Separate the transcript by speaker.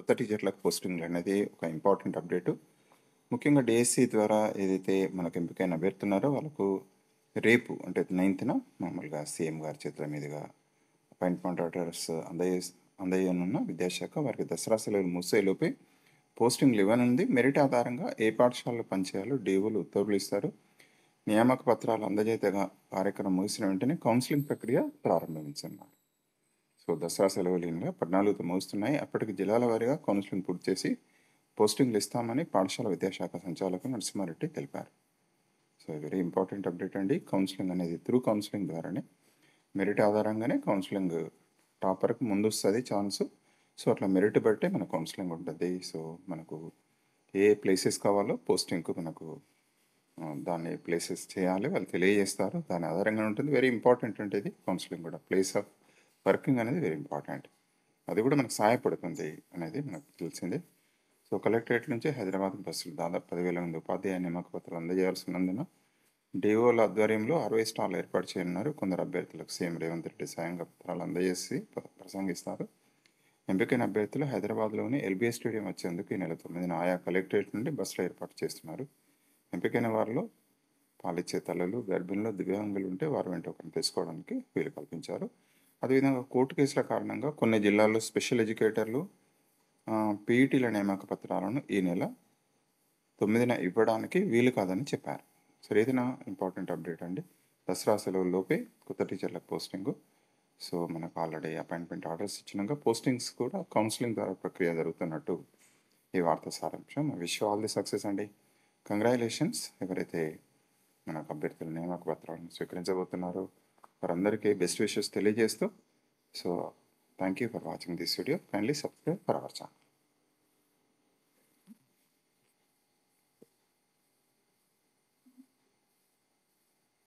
Speaker 1: కొత్త టీచర్లకు పోస్టింగ్లు అనేది ఒక ఇంపార్టెంట్ అప్డేటు ముఖ్యంగా డిఎస్సి ద్వారా ఏదైతే మనకు ఎంపికైన అభ్యర్థున్నారో వాళ్ళకు రేపు అంటే నైన్త్న మామూలుగా సీఎం గారి చేతుల మీదుగా అపాయింట్మెంట్ ఆర్డర్స్ అందజే అందజేయనున్న విద్యాశాఖ వారికి దసరా సెలవులు మూసేలోపే పోస్టింగ్లు ఇవ్వనుంది మెరిట్ ఆధారంగా ఏ పాఠశాలలో పనిచేయాలో డీఓలు ఉత్తర్వులు ఇస్తారు నియామక పత్రాలు అందజేత కార్యక్రమం ముగిసిన వెంటనే కౌన్సిలింగ్ ప్రక్రియ ప్రారంభించనున్నారు సో దసరా సెలవులు పద్నాలుగుతో ముగుస్తున్నాయి అప్పటికి జిల్లాల వారీగా కౌన్సిలింగ్ పూర్తి చేసి పోస్టింగ్లు ఇస్తామని పాఠశాల విద్యాశాఖ సంచాలకులు నరసింహారెడ్డి తెలిపారు సో వెరీ ఇంపార్టెంట్ అప్డేట్ అండి కౌన్సిలింగ్ అనేది త్రూ కౌన్సిలింగ్ ద్వారానే మెరిట్ ఆధారంగానే కౌన్సిలింగ్ టాపర్కి ముందు వస్తుంది ఛాన్స్ సో అట్లా మెరిట్ బట్టే మన కౌన్సిలింగ్ ఉంటుంది సో మనకు ఏ ప్లేసెస్ కావాలో పోస్టింగ్కు మనకు ఆ, దాన్ని ప్లేసెస్ చేయాలి వాళ్ళు తెలియజేస్తారు దాని ఆధారంగా ఉంటుంది వెరీ ఇంపార్టెంట్ ఉంటుంది కౌన్సిలింగ్ కూడా ప్లేస్ ఆఫ్ వర్కింగ్ అనేది వెరీ ఇంపార్టెంట్ అది కూడా మనకు సహాయపడుతుంది అనేది మనకు తెలిసిందే సో కలెక్టరేట్ నుంచి హైదరాబాద్ బస్సులు దాదాపు పదివేల మంది ఉపాధ్యాయ నియామక పత్రాలు అందజేయాల్సి ఉన్నందున డిఓల ఆధ్వర్యంలో అరవై స్టాల్ ఏర్పాటు చేయనున్నారు కొందరు అభ్యర్థులకు సీఎం రేవంత్ రెడ్డి సాయంగా పత్రాలు అందజేసి ప్ర- ప్రసంగిస్తారు ఎంపికైన అభ్యర్థులు హైదరాబాద్లోని ఎల్బీఎస్ స్టేడియం వచ్చేందుకు ఈ నెల తొమ్మిదిన ఆయా కలెక్టరేట్ నుండి బస్సులు ఏర్పాటు చేస్తున్నారు ఎంపికైన వారిలో పాలిచ్చే తల్లులు గర్భిణులు దివ్యాంగులు ఉంటే వారు వెంట ఒకరిని తెచ్చుకోవడానికి వీలు కల్పించారు అదేవిధంగా కోర్టు కేసుల కారణంగా కొన్ని జిల్లాల్లో స్పెషల్ ఎడ్యుకేటర్లు పీఈటీల నియామక పత్రాలను ఈ నెల తొమ్మిదిన ఇవ్వడానికి వీలు కాదని చెప్పారు సో ఏదైనా ఇంపార్టెంట్ అప్డేట్ అండి దసరా సెలవుల్లోపే కొత్త టీచర్లకు పోస్టింగ్ సో మనకు ఆల్రెడీ అపాయింట్మెంట్ ఆర్డర్స్ ఇచ్చినాక పోస్టింగ్స్ కూడా కౌన్సిలింగ్ ద్వారా ప్రక్రియ జరుగుతున్నట్టు ఈ వార్త సారాంశం విష్ ఆల్ ది సక్సెస్ అండి కంగ్రాచులేషన్స్ ఎవరైతే మనకు అభ్యర్థుల నియామక పత్రాలను స్వీకరించబోతున్నారో వారందరికీ బెస్ట్ విషెస్ తెలియజేస్తూ so thank you for watching this video kindly subscribe for our channel